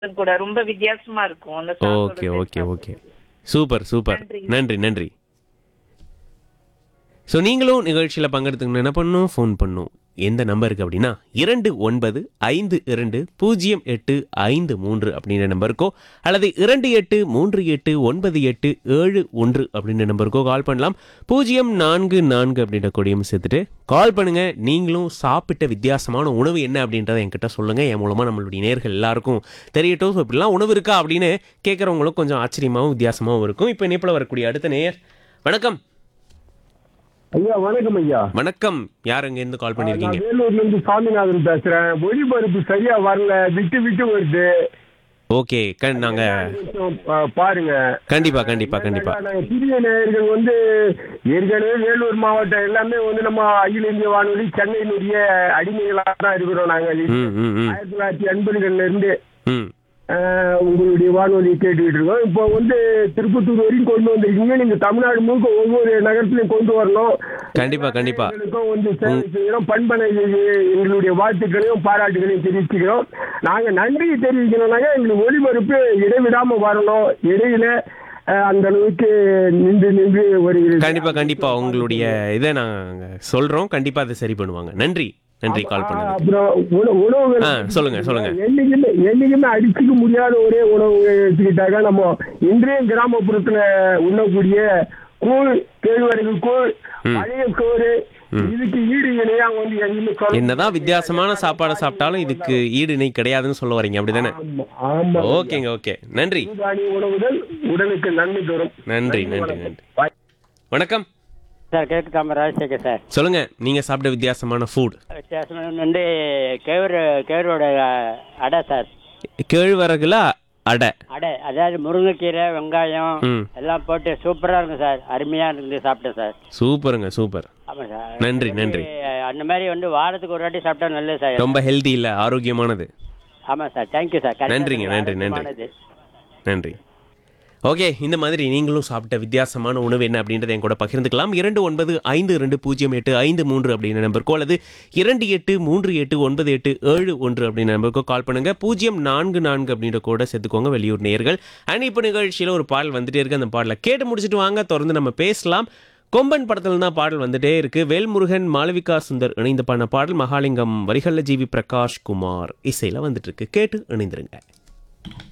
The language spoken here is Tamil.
கூட ரொம்ப வித்தியாசமா இருக்கும் அந்த song ஓட ஓகே taste ஓகே அப்படி. ஓகே சூப்பர் சூப்பர் நன்றி. நன்றி நன்றி ஸோ நீங்களும் நிகழ்ச்சியில் பங்கெடுத்துக்கணும் என்ன பண்ணணும் ஃபோன் பண்ணும் எந்த நம்பருக்கு அப்படின்னா இரண்டு ஒன்பது ஐந்து இரண்டு பூஜ்ஜியம் எட்டு ஐந்து மூன்று அப்படின்ற நம்பருக்கோ அல்லது இரண்டு எட்டு மூன்று எட்டு ஒன்பது எட்டு ஏழு ஒன்று அப்படின்ற நம்பருக்கோ கால் பண்ணலாம் பூஜ்ஜியம் நான்கு நான்கு அப்படின்ற கொடியும் சேர்த்துட்டு கால் பண்ணுங்க நீங்களும் சாப்பிட்ட வித்தியாசமான உணவு என்ன அப்படின்றத என்கிட்ட சொல்லுங்க என் மூலமா நம்மளுடைய நேர்கள் எல்லாருக்கும் தெரியட்டும் ஸோ இப்படிலாம் உணவு இருக்கா அப்படின்னு கேட்குறவங்களும் கொஞ்சம் ஆச்சரியமாகவும் வித்தியாசமாகவும் இருக்கும் இப்போ இணைப்பில் வரக்கூடிய அடுத்த நேயர் வணக்கம் ஐயா வணக்கம் ஐயா வணக்கம் யார் இருந்து கால் நான் பண்ணியிருக்கீங்க வேலூர்ல இருந்து சாமிநாதன் பேசுறேன் ஒளிபரப்பு சரியா வரல விட்டு விட்டு வருது ஓகே கண் நாங்க கொஞ்சம் பா- பாருங்க கண்டிப்பா கண்டிப்பா கண்டிப்பா நாங்க சிறிய நேயர்கள் வந்து ஏற்கனவே வேலூர் மாவட்டம் எல்லாமே வந்து நம்ம அகில இந்திய வானொலி சென்னையினுடைய அடிமைகளாக தான் இருக்கிறோம் நாங்க ம் ம் ம் ஆயிரத்தி தொள்ளாயிரத்தி எண்பதுகள்ல இருந்து ம் ஆஹ், உங்களுடைய வானொலி கேட்டுக்கிட்டு இருக்கோம் இப்போ வந்து திருப்பத்தூர் வரைக்கும் கொண்டு வந்திருக்கீங்க நீங்க தமிழ்நாடு முழுக்க ஒவ்வொரு நகரத்திலையும் கொண்டு வரணும் கண்டிப்பா கண்டிப்பா எங்களுக்கும் வந்து சேவை செய்கிறோம் பண்பனை எங்களுடைய வாழ்த்துக்களையும் பாராட்டுகளையும் தெரிவிச்சுக்கிறோம் நாங்க நன்றி தெரிவிக்கணும்னாங்க எங்களுக்கு ஒளிபரப்பு இடைவிடாம வரணும் இடையில அஹ், அந்த அளவுக்கு நின்று நின்று வருகிறது கண்டிப்பா கண்டிப்பா உங்களுடைய இதை நாங்க சொல்றோம் கண்டிப்பா அதை சரி பண்ணுவாங்க நன்றி நன்றி கால் ஆஹ், பண்ணது அப்புறம் உண- உணவுகள் ஆ, சொல்லுங்க, சொல்லுங்க. என்னைக்குமே என்னைக்குமே அடிச்சுக்க முடியாத ஒரே உணவு எடுத்துக்கிட்டாக்க நம்ம இன்றைய கிராமப்புறத்துல உண்ணக்கூடிய கூழ் கேழ்வரகு கூழ் பழைய சோறு இதுக்கு ஈடு இணையா வந்து எங்கேயுமே சொல்ல என்னதான் வித்தியாசமான சாப்பாடு சாப்பிட்டாலும் இதுக்கு ஈடு இணை கிடையாதுன்னு சொல்ல வரீங்க அப்படிதானே ஆமா, ஆமா ஓகேங்க ஓகே நன்றி சிறுதானிய உணவுகள் உடலுக்கு நன்மை தரும் நன்றி நன்றி நன்றி வணக்கம் சார் கிழக்கு தாமரை ராஜசேகர் சார் சொல்லுங்க நீங்க சாப்பிட்ட வித்தியாசமான ஃபுட் வித்தியாசம் வந்து கேவர் கேவரோட அடை சார் கேழ்வரகுல அடை அடை அதாவது முருங்கைக்கீரை வெங்காயம் ம் எல்லாம் போட்டு சூப்பராக இருக்கும் சார் அருமையாக இருந்து சாப்பிட்டேன் சார் சூப்பருங்க சூப்பர் ஆமாம் சார் நன்றி நன்றி அந்த மாதிரி வந்து வாரத்துக்கு ஒரு வாட்டி சாப்பிட்டா நல்லது சார் ரொம்ப ஹெல்தி இல்ல ஆரோக்கியமானது ஆமாம் சார் தேங்க்யூ சார் கரெக்டா நன்றிங்க, சொன்னீங்க. நன்றி, நன்றி. ஆரோக்கியமானது. நன்றி ஓகே இந்த மாதிரி நீங்களும் சாப்பிட்ட வித்தியாசமான உணவு என்ன அப்படின்றத என் கூட பகிர்ந்துக்கலாம் இரண்டு ஒன்பது ஐந்து இரண்டு பூஜ்ஜியம் எட்டு ஐந்து மூன்று அப்படின்ற நம்பருக்கோ அல்லது இரண்டு எட்டு மூன்று எட்டு ஒன்பது எட்டு ஏழு ஒன்று அப்படின்ற நம்பருக்கோ கால் பண்ணுங்க பூஜ்ஜியம் நான்கு நான்கு அப்படின்ற கூட சேர்த்துக்கோங்க வெளியூர் நேயர்கள் அண்ட் இப்போ நிகழ்ச்சியில் ஒரு பாடல் வந்துட்டே இருக்கு அந்த பாடலை கேட்டு முடிச்சுட்டு வாங்க தொடர்ந்து நம்ம பேசலாம் கொம்பன் படத்துல தான் பாடல் வந்துட்டே இருக்கு வேல்முருகன் மாளவிகா சுந்தர் இணைந்து பண்ண பாடல் மகாலிங்கம் வரிகல்ல ஜிவி பிரகாஷ் குமார் இசையில வந்துட்டு இருக்கு கேட்டு இணைந்திருங்க